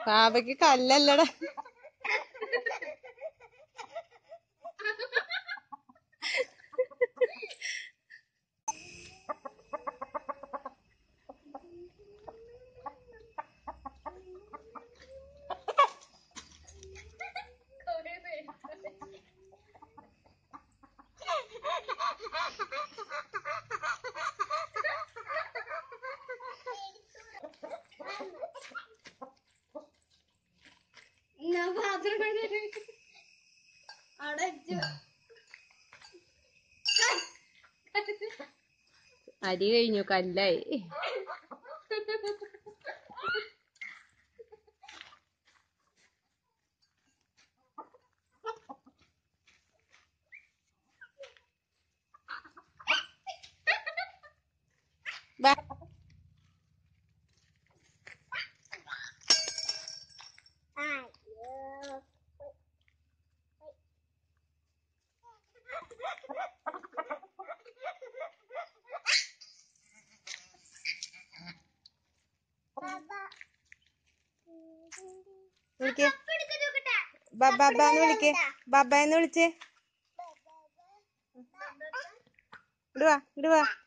പാവയ്ക്ക് കല്ലല്ലടാ ഞാൻ പാത്രം കൊണ്ടുവരും അവിടെ വെച്ചു അരി കഴിഞ്ഞു കല്ലായി ബാ വിളിക്കേ ബബ്ബാന്ന് വിളിക്കേ ബബ്ബ എന്ന് വിളിച്ചേ ഇടുവാ ഇടുവാ